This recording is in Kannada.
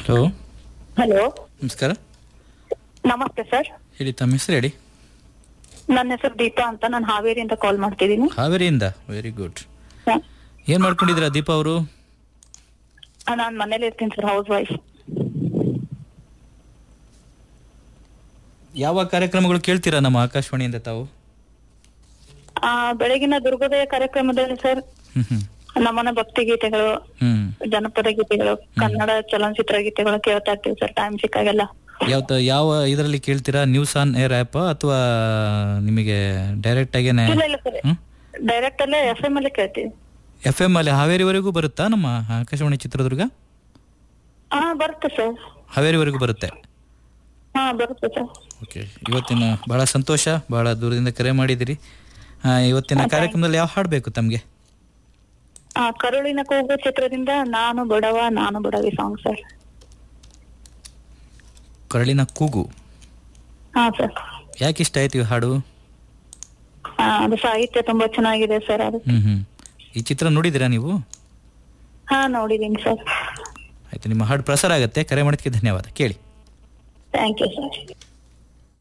ಹಲೋ ಹಲೋ ನಮಸ್ಕಾರ ನಮಸ್ತೆ ಸರ್ ಹೇಳಿ ತಮ್ಮ ಹೆಸರು ಹೇಳಿ ನನ್ನ ಹೆಸರು ದೀಪಾ ಅಂತ ನಾನು ಹಾವೇರಿಯಿಂದ ಕಾಲ್ ಮಾಡ್ತಿದ್ದೀನಿ ಹಾವೇರಿಯಿಂದ ವೆರಿ ಗುಡ್ ಏನ್ ಮಾಡ್ಕೊಂಡಿದ್ದೀರಾ ದೀಪಾ ಅವರು ನಾನು ಮನೇಲಿ ಇರ್ತೀನಿ ಸರ್ ಹೌಸ್ ವೈಫ್ ಯಾವ ಕಾರ್ಯಕ್ರಮಗಳು ಕೇಳ್ತೀರಾ ನಮ್ಮ ಆಕಾಶವಾಣಿಯಿಂದ ತಾವು ಬೆಳಗಿನ ದುರ್ಗೋದಯ ಕಾರ್ಯಕ್ರಮದಲ್ಲಿ ಸರ್ ಹ್ಮ್ ಹ್ಮ್ ನಮ್ಮನೆ ಭಕ್ತಿ ಗೀತೆಗಳು ಹ್ಮ್ ಜನಪದ ಗೀತೆಗಳು ಕನ್ನಡ ಚಲನಚಿತ್ರ ಗೀತೆಗಳು ಕೇಳ್ತಾ ಇರ್ತೀವಿ ಸರ್ ಟೈಮ್ ಸಿಕ್ಕಾಗೆಲ್ಲ ಯಾವ ತ- ಯಾವ ಇದರಲ್ಲಿ ಕೇಳ್ತೀರಾ ನ್ಯೂಸ್ ಆನ್ ಏರ್ ಆ್ಯಪ್ ಅಥವಾ ನಿಮಗೆ ಡೈರೆಕ್ಟ್ ಆಗೇನೆ ಇಲ್ಲ ಇಲ್ಲ ಸರ್ ಹ್ಮ್ ಡೈರೆಕ್ಟ್ ಅಲ್ಲೇ ಎಫ್ ಎಂ ಅಲ್ಲೇ ಕೇಳ್ತೀವಿ ಎಫ್ ಎಂ ಅಲ್ಲಿ ಹಾವೇರಿವರೆಗೂ ಬರುತ್ತಾ ನಮ್ಮ ಆಕಾಶವಾಣಿ ಚಿತ್ರದುರ್ಗ ಹಾ ಬರುತ್ತೆ ಸರ್ ಹಾವೇರಿವರೆಗೂ ಬರುತ್ತೆ ಹಾ ಬರುತ್ತೆ ಸರ್ ಓಕೆ ಇವತ್ತಿನ ಬಹಳ ಸಂತೋಷ ಬಹಳ ದೂರದಿಂದ ಕರೆ ಮಾಡಿದಿರಿ ಆ, ಇವತ್ತಿನ ಕಾರ್ಯಕ್ರಮದಲ್ಲಿ ಯಾವ ಹಾಡು ಬೇಕು ತಮಗೆ ಆ ಕರುಳಿನ ಕೂಗು ಚಿತ್ರದಿಂದ ನಾನು ಬಡವ ನಾನು ಬಡವಿ ಸಾಂಗ್ ಸರ್ ಕರಳಿನ ಕೂಗು ಹಾ ಸರ್ ಯಾಕೆ ಇಷ್ಟ ಆಯ್ತು ಈ ಹಾಡು ಅದು ಸಾಹಿತ್ಯ ತುಂಬಾ ಚೆನ್ನಾಗಿದೆ ಸರ್ ಅದು ಹ್ಮ್ ಹ್ಮ್ ಈ ಚಿತ್ರ ನೋಡಿದಿರಾ ನೀವು ಹಾ ನೋಡಿದೀನಿ ಸರ್ ಆಯ್ತು ನಿಮ್ಮ ಹಾಡು ಪ್ರಸಾರ ಆಗುತ್ತೆ ಕರೆ ಮಾಡೋದಕ್ಕೆ ಧನ್ಯವಾದ ಕೇಳಿ ಥ್ಯಾಂಕ್ ಯು ಸರ್